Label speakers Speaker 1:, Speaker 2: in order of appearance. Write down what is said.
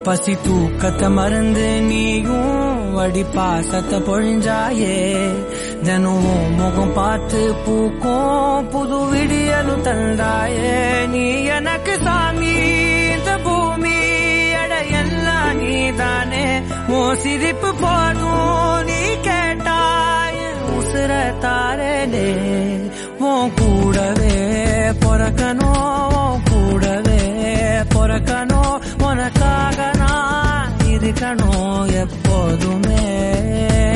Speaker 1: பசி தூக்கத்தை மறந்து நீயும் வடி பாசத்தை பொழிஞ்சாயே தினம் உன் முகம் பார்த்து பூக்கும் புது விடியலும் தந்தாயே நீ எனக்கு சாமி இந்த பூமி அட எல்லாம் நீதானே உன் சிரிப்பு போதும் நீ கேட்டாய் உசுர தாரனே உன் கூடவே பொறக்கணும் உன் கூடவே பொறக்கணும் உனக்காக நான் இருக்கணும் எப்போதுமே